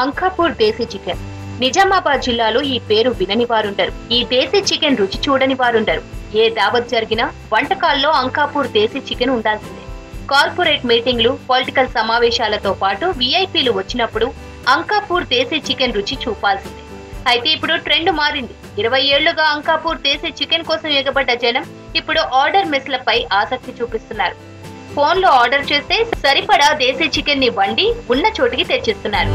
అంకాపూర్ దేశీ చికెన్ నిజామాబాద్ జిల్లాలో ఈ పేరు వినని వారుండరు ఈ దేశీ చికెన్ రుచి చూడని వారుండరు ఏ దావత్ జరిగినా వంటకాల్లో అంకాపూర్ దేశీ చికెన్ ఉండాల్సిందే కార్పొరేట్ మీటింగ్లు పొలిటికల్ సమావేశాలతో పాటు విఐపీలు వచ్చినప్పుడు అంకాపూర్ దేశీ చికెన్ రుచి చూపాల్సిందే అయితే ఇప్పుడు ట్రెండ్ మారింది ఇరవై ఏళ్లుగా అంకాపూర్ దేశీ చికెన్ కోసం ఎగబడ్డ జనం ఇప్పుడు ఆర్డర్ మెస్లపై ఆసక్తి చూపిస్తున్నారు ఫోన్లో ఆర్డర్ చేస్తే సరిపడా దేశీ చికెన్ ని వండి ఉన్న చోటికి తెచ్చిస్తున్నారు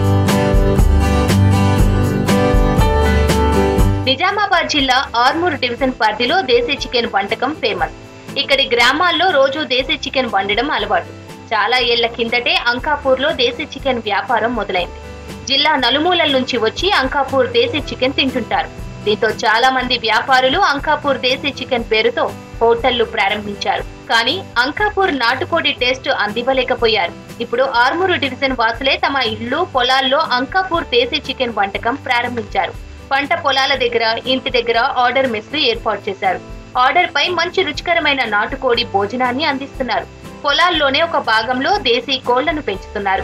నిజామాబాద్ జిల్లా ఆర్మూర్ డివిజన్ పరిధిలో దేశీ చికెన్ వంటకం ఫేమస్ ఇక్కడి గ్రామాల్లో రోజు దేశీ చికెన్ వండడం అలవాటు చాలా ఏళ్ల కిందటే అంకాపూర్ లో దేశీ చికెన్ వ్యాపారం మొదలైంది జిల్లా నలుమూలల నుంచి వచ్చి అంకాపూర్ దేశీ చికెన్ తింటుంటారు దీంతో చాలా మంది వ్యాపారులు అంకాపూర్ దేశీ చికెన్ పేరుతో హోటళ్లు ప్రారంభించారు కానీ అంకాపూర్ నాటుకోడి టేస్ట్ అందివ్వలేకపోయారు ఇప్పుడు ఆర్మూరు డివిజన్ వాసులే తమ ఇళ్లు పొలాల్లో అంకాపూర్ దేశీ చికెన్ వంటకం ప్రారంభించారు పంట పొలాల దగ్గర ఇంటి దగ్గర ఆర్డర్ మెస్లు ఏర్పాటు చేశారు ఆర్డర్ పై మంచి రుచికరమైన నాటుకోడి భోజనాన్ని అందిస్తున్నారు పొలాల్లోనే ఒక భాగంలో దేశీ కోళ్లను పెంచుతున్నారు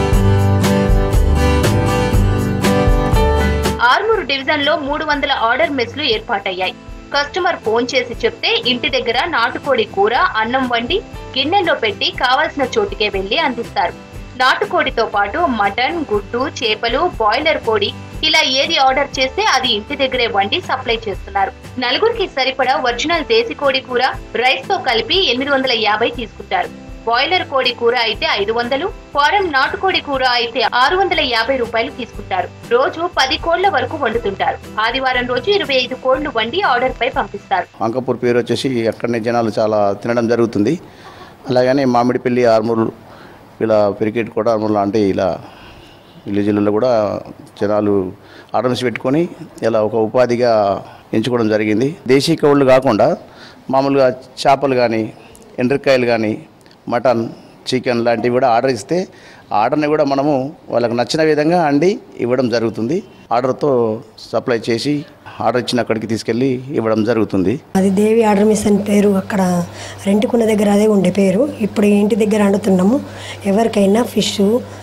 ఆర్మూరు డివిజన్ లో మూడు వందల ఆర్డర్ మెస్లు ఏర్పాటయ్యాయి కస్టమర్ ఫోన్ చేసి చెప్తే ఇంటి దగ్గర నాటుకోడి కూర అన్నం వండి గిన్నెల్లో పెట్టి కావాల్సిన చోటుకే వెళ్లి అందిస్తారు నాటుకోడితో పాటు మటన్ గుడ్డు చేపలు బాయిలర్ కోడి ఇలా ఏది ఆర్డర్ చేస్తే అది ఇంటి దగ్గరే వండి సప్లై చేస్తున్నారు నలుగురికి సరిపడా ఒరిజినల్ దేశీ కోడి కూర రైస్ తో కలిపి ఎనిమిది వందల యాభై తీసుకుంటారు బాయిలర్ కోడి కూర అయితే ఐదు వందలు ఫారెన్ నాటుకోడి కూర అయితే ఆరు వందల యాభై రూపాయలు తీసుకుంటారు రోజు పది కోళ్ల వరకు వండుతుంటారు ఆదివారం రోజు ఇరవై ఐదు కోళ్లు వండి ఆర్డర్ పై పంపిస్తారు అంకపూర్ పేరు వచ్చేసి అక్కడనే జనాలు చాలా తినడం జరుగుతుంది అలాగనే మామిడిపల్లి ఆర్మూరు ఇలా పెరికెట్ కూడా ఆర్మూరు లాంటి ఇలా విలేజ్లలో కూడా జనాలు ఆర్డర్స్ పెట్టుకొని ఇలా ఒక ఉపాధిగా ఎంచుకోవడం జరిగింది దేశీ కవుళ్ళు కాకుండా మామూలుగా చేపలు కానీ ఎండ్రకాయలు కానీ మటన్ చికెన్ లాంటివి కూడా ఆర్డర్ ఇస్తే ఆ ఆర్డర్ని కూడా మనము వాళ్ళకి నచ్చిన విధంగా అండి ఇవ్వడం జరుగుతుంది ఆర్డర్తో సప్లై చేసి ఆర్డర్ ఇచ్చిన అక్కడికి తీసుకెళ్ళి ఇవ్వడం జరుగుతుంది అది దేవి ఆర్డర్ మిస్ అని పేరు అక్కడ రెంట్కున్న దగ్గర అదే ఉండే పేరు ఇప్పుడు ఇంటి దగ్గర వండుతున్నాము ఎవరికైనా ఫిష్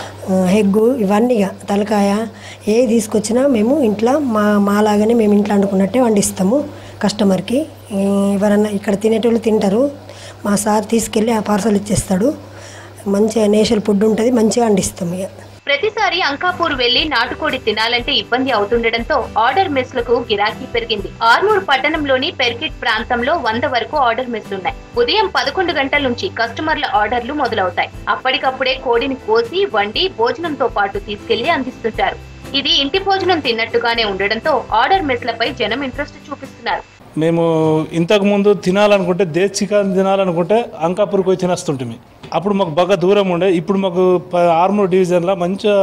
ఎగ్గు ఇవన్నీ ఇక తలకాయ ఏ తీసుకొచ్చినా మేము ఇంట్లో మా మాలాగానే మేము ఇంట్లో వండుకున్నట్టే వండిస్తాము కస్టమర్కి ఈ ఎవరన్నా ఇక్కడ తినేటోళ్ళు తింటారు మా సార్ తీసుకెళ్ళి ఆ పార్సల్ ఇచ్చేస్తాడు మంచిగా నేషనల్ ఫుడ్ ఉంటుంది మంచిగా వండిస్తాం ఇక ప్రతిసారి అంకాపూర్ వెళ్లి నాటుకోడి తినాలంటే ఇబ్బంది అవుతుండటంతో ఆర్డర్ మెస్లకు గిరాకీ పెరిగింది ఆర్మూర్ పట్టణంలోని పెర్కిట్ ప్రాంతంలో వంద వరకు ఆర్డర్ మెస్లున్నాయి ఉదయం పదకొండు గంటల నుంచి కస్టమర్ల ఆర్డర్లు మొదలవుతాయి అప్పటికప్పుడే కోడిని కోసి వండి భోజనంతో పాటు తీసుకెళ్లి అందిస్తుంటారు ఇది ఇంటి భోజనం తిన్నట్టుగానే ఉండడంతో ఆర్డర్ మెస్లపై జనం ఇంట్రెస్ట్ చూపిస్తున్నారు మేము ఇంతకు ముందు తినాలనుకుంటే దేశ్ చికెన్ తినాలనుకుంటే అంకాపూర్కి పోయి తినేస్తుంటిమి అప్పుడు మాకు బాగా దూరం ఉండే ఇప్పుడు మాకు ప- ఆర్మూర్ డివిజన్లో మంచిగా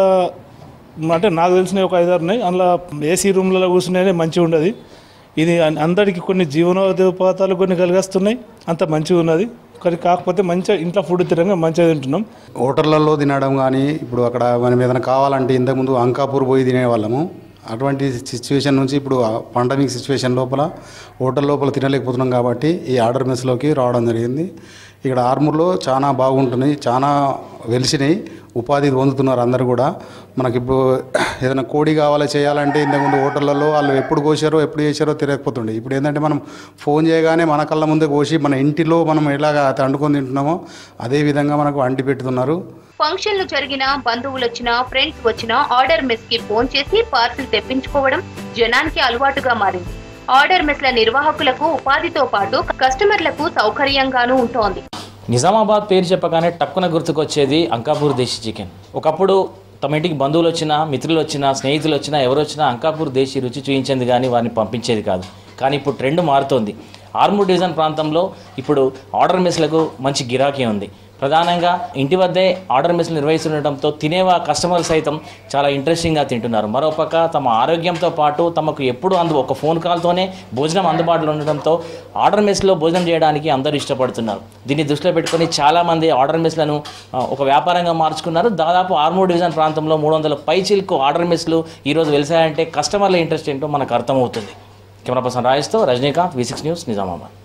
అంటే నాకు తెలిసిన ఒక ఐదారు ఉన్నాయి అందులో ఏసీ రూమ్లలో కూర్చునే మంచిగా ఉండదు ఇది అన్- అందరికీ కొన్ని జీవనోపాతాలు కొన్ని కలిగేస్తున్నాయి అంత మంచిగా ఉన్నది కానీ కాకపోతే మంచిగా ఇంట్లో ఫుడ్ తినగా మంచిగా తింటున్నాం హోటళ్లలో తినడం కానీ ఇప్పుడు అక్కడ మనం ఏదైనా కావాలంటే ఇంతకుముందు అంకాపూర్ పోయి తినేవాళ్ళము అటువంటి సిచ్యువేషన్ నుంచి ఇప్పుడు పాండమిక్ సిచ్యువేషన్ లోపల హోటల్ లోపల తినలేకపోతున్నాం కాబట్టి ఈ ఆర్డర్ మెస్లోకి రావడం జరిగింది ఇక్కడ ఆర్మూర్లో చాలా బాగుంటున్నాయి చాలా వెలిసినాయి ఉపాధి పొందుతున్నారు అందరు కూడా మనకి ఇప్పుడు ఏదైనా కోడి కావాలి చేయాలంటే ఇంతకుముందు హోటళ్లలో వాళ్ళు ఎప్పుడు కోసారో ఎప్పుడు చేశారో తెలియకపోతుండే ఇప్పుడు ఏంటంటే మనం ఫోన్ చేయగానే మన కళ్ళ ముందే కోసి మన ఇంటిలో మనం ఎలాగ వండుకొని తింటున్నామో అదే విధంగా మనకు అంటి పెడుతున్నారు ఫంక్షన్లు జరిగినా బంధువులు వచ్చినా ఫ్రెండ్స్ వచ్చినా ఆర్డర్ మెస్ కి ఫోన్ చేసి పార్సిల్ తెప్పించుకోవడం జనానికి అలవాటుగా మారింది ఆర్డర్ మెస్ల నిర్వాహకులకు ఉపాధితో పాటు కస్టమర్లకు సౌకర్యంగానూ ఉంటోంది నిజామాబాద్ పేరు చెప్పగానే టక్కున గుర్తుకొచ్చేది అంకాపూర్ దేశీ చికెన్ ఒకప్పుడు తమ ఇంటికి బంధువులు వచ్చినా మిత్రులు వచ్చినా స్నేహితులు వచ్చినా ఎవరు వచ్చినా అంకాపూర్ దేశీ రుచి చూయించేది కానీ వారిని పంపించేది కాదు కానీ ఇప్పుడు ట్రెండ్ మారుతోంది ఆర్మూర్ డివిజన్ ప్రాంతంలో ఇప్పుడు ఆర్డర్ మెస్లకు మంచి గిరాకీ ఉంది ప్రధానంగా ఇంటి వద్దే ఆర్డర్ మెస్లు నిర్వహిస్తుండటంతో తినేవా కస్టమర్ సైతం చాలా ఇంట్రెస్టింగ్గా తింటున్నారు మరోపక్క తమ ఆరోగ్యంతో పాటు తమకు ఎప్పుడు అందు ఒక ఫోన్ కాల్తోనే భోజనం అందుబాటులో ఉండటంతో ఆర్డర్ మెస్లో భోజనం చేయడానికి అందరూ ఇష్టపడుతున్నారు దీన్ని దృష్టిలో పెట్టుకొని చాలామంది ఆర్డర్ మెస్లను ఆ, ఒక వ్యాపారంగా మార్చుకున్నారు దాదాపు ఆర్మూర్ డివిజన్ ప్రాంతంలో మూడు వందల పైచిల్కు ఆర్డర్ మెస్లు ఈరోజు వెలిసాయంటే కస్టమర్ల ఇంట్రెస్ట్ ఏంటో మనకు అర్థమవుతుంది కెమెరా పర్సన్ రాజేష్తో Rajinikanth V six news Nizamabad